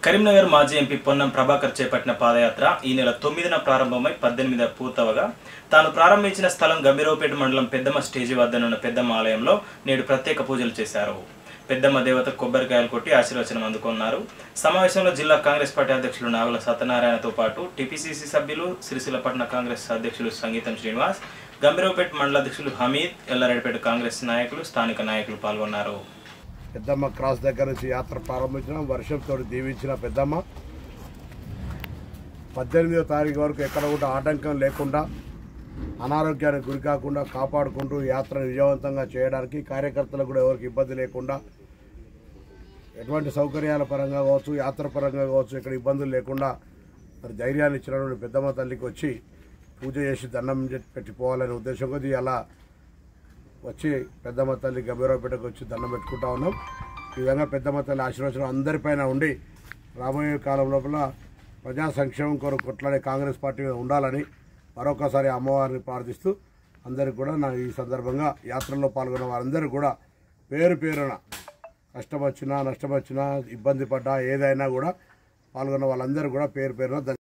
కరీంనగర్ మాజీ ఎంపీ పొన్నం ప్రభాకర్ చేపట్టిన పాదయాత్ర ఈ నెల తొమ్మిదిన ప్రారంభమై పద్దెనిమిది పూర్తవగా తాను ప్రారంభించిన స్థలం గంభీరవపేట మండలం పెద్దమ్మ స్టేజి వద్దనున్న పెద్దమ్మ ఆలయంలో నేడు ప్రత్యేక పూజలు చేశారు పెద్దమ్మ దేవత కొబ్బరికాయలు కొట్టి ఆశీర్వచనం అందుకున్నారు సమావేశంలో జిల్లా కాంగ్రెస్ పార్టీ అధ్యక్షులు నాగుల సత్యనారాయణతో పాటు టీపీసీసీ సభ్యులు సిరిసిల్లపట్న కాంగ్రెస్ అధ్యక్షులు సంగీతం శ్రీనివాస్ గంభీరవపేట మండల అధ్యక్షులు హమీద్ ఎల్లారెడ్డిపేట కాంగ్రెస్ నాయకులు స్థానిక నాయకులు పాల్గొన్నారు పెద్దమ్మ క్రాస్ దగ్గర నుంచి యాత్ర ప్రారంభించిన వర్షంతో దీవించిన పెద్దమ్మ పద్దెనిమిదో తారీఖు వరకు ఎక్కడ కూడా ఆటంకం లేకుండా అనారోగ్యానికి గురి కాకుండా కాపాడుకుంటూ యాత్ర విజయవంతంగా చేయడానికి కార్యకర్తలకు కూడా ఎవరికి ఇబ్బంది లేకుండా ఎటువంటి సౌకర్యాల పరంగా కావచ్చు యాత్ర పరంగా కావచ్చు ఇక్కడ ఇబ్బందులు లేకుండా మరి ధైర్యాన్ని ఇచ్చినటువంటి పెద్దమ్మ తల్లికి వచ్చి పూజ చేసి దండం పెట్టి పోవాలనే ఉద్దేశం కొద్దీ అలా వచ్చి పెద్దమ్మ తల్లి గంభీరపేటకు వచ్చి దండం పెట్టుకుంటా ఉన్నాం ఈ విధంగా పెద్దమ్మ తల్లి ఆశీర్వచనం అందరిపైన ఉండి రాబోయే కాలం లోపల ప్రజా సంక్షేమం కొరకు కొట్లాడే కాంగ్రెస్ పార్టీ మీద ఉండాలని మరొకసారి అమ్మవారిని ప్రార్థిస్తూ అందరికి కూడా నా ఈ సందర్భంగా యాత్రలో పాల్గొన్న వారందరూ కూడా పేరు పేరున కష్టం వచ్చినా నష్టం వచ్చినా ఇబ్బంది పడ్డా ఏదైనా కూడా పాల్గొన్న వాళ్ళందరూ కూడా పేరు పేరున ధన్య-